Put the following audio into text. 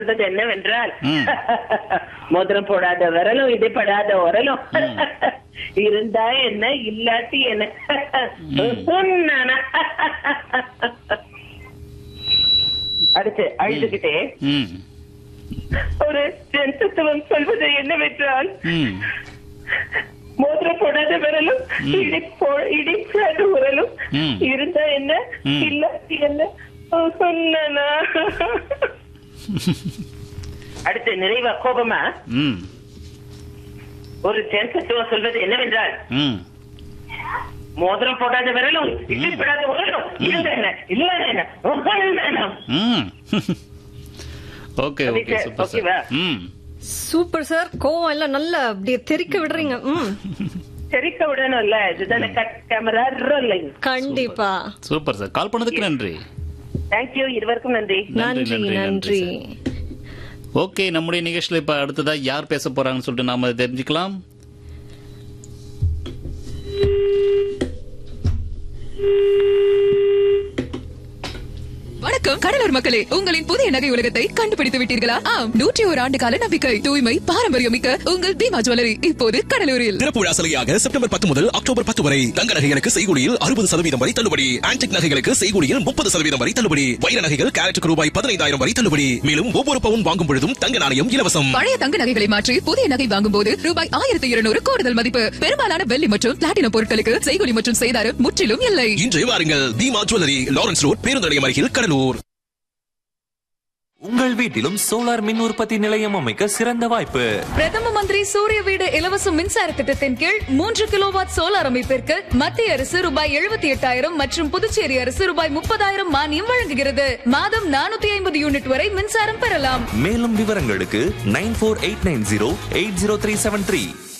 சொல்றது என்னவென்றால் ம். மோதிரம் போடாத விரலும் இடைப்படாத உரலும் இருந்தா என்ன இல்லாட்டி என்ன நானா? அடுத்து அழுதுகிட்டே ம் ஒரு ஜென்தத்துவம் சொல்வது என்னவென்றால் ம் மோதிரம் போடாத விரலும் இடி போ- இடிக்காத உரலும் ம். இருந்தா என்ன ம். இல்லாட்டி என்ன சொன்னா அடுத்து நிறைவா கோபமா ம் ஒரு ஜென்சத்துவம் சொல்வது என்னவென்றால் ம் மோதிரம் போடாத விரலும் இடிப்படாத உரலும் இருந்தா என்ன இல்ல என்ன வேணாம் ம் okay okay Okay, super okay வா? சார் ம் சூப்பர் சார் கோவம் எல்லாம் நல்லா அப்படியே தெறிக்க விடுறீங்க ம் தெரிக்க விடணும்ல இதுதானே கட் கேமரா ரோலிங் கண்டிப்பா சூப்பர் சார் கால் பண்ணதுக்கு நன்றி தேங்க்யூ இருவருக்கும் நன்றி நன்றி நன்றி ஓகே நம்முடைய நிகழ்ச்சியில இப்ப அடுத்ததா யார் பேச போறாங்கன்னு சொல்லிட்டு நாம தெரிஞ்சுக்கலாம் வணக்கம் கடலூர் மக்களே உங்களின் புதிய நகை உலகத்தை கண்டுபிடித்து விட்டீர்களா ஆம் நூற்றி ஒரு ஆண்டு கால நம்பிக்கை தூய்மை பாரம்பரியம் மிக்க உங்கள் பீமா ஜுவல்லரி இப்போது கடலூரில் திறப்பு விழா சலுகையாக செப்டம்பர் பத்து முதல் அக்டோபர் பத்து வரை தங்க நகைகளுக்கு செய்கூலியில் அறுபது சதவீதம் வரை தள்ளுபடி ஆன்டிக் நகைகளுக்கு செய்கூலியில் முப்பது சதவீதம் வரை தள்ளுபடி வைர நகைகள் கேரட்டுக்கு ரூபாய் பதினைந்தாயிரம் வரை தள்ளுபடி மேலும் ஒவ்வொரு பவுன் வாங்கும் பொழுதும் தங்க நாணயம் இலவசம் பழைய தங்க நகைகளை மாற்றி புதிய நகை வாங்கும் போது ரூபாய் ஆயிரத்தி இருநூறு கூடுதல் மதிப்பு பெரும்பாலான வெள்ளி மற்றும் பிளாட்டினம் பொருட்களுக்கு செய்கூலி மற்றும் செய்தாறு முற்றிலும் இல்லை இன்றே வாருங்கள் தீமா ஜுவல்லரி லாரன்ஸ் ரோட் பேருந்து நிலையம் அருகில் கடலூர் உங்கள் வீட்டிலும் சோலார் மின் உற்பத்தி நிலையம் அமைக்க சிறந்த வாய்ப்பு பிரதம மந்திரி சூரிய வீடு இலவச மின்சார திட்டத்தின் கீழ் மூன்று கிலோவாட் சோலார் அமைப்பிற்கு மத்திய அரசு ரூபாய் எழுபத்தி எட்டாயிரம் மற்றும் புதுச்சேரி அரசு ரூபாய் முப்பதாயிரம் மானியம் வழங்குகிறது மாதம் நானூத்தி ஐம்பது யூனிட் வரை மின்சாரம் பெறலாம் மேலும் விவரங்களுக்கு nine four eight nine zero eight zero three seven three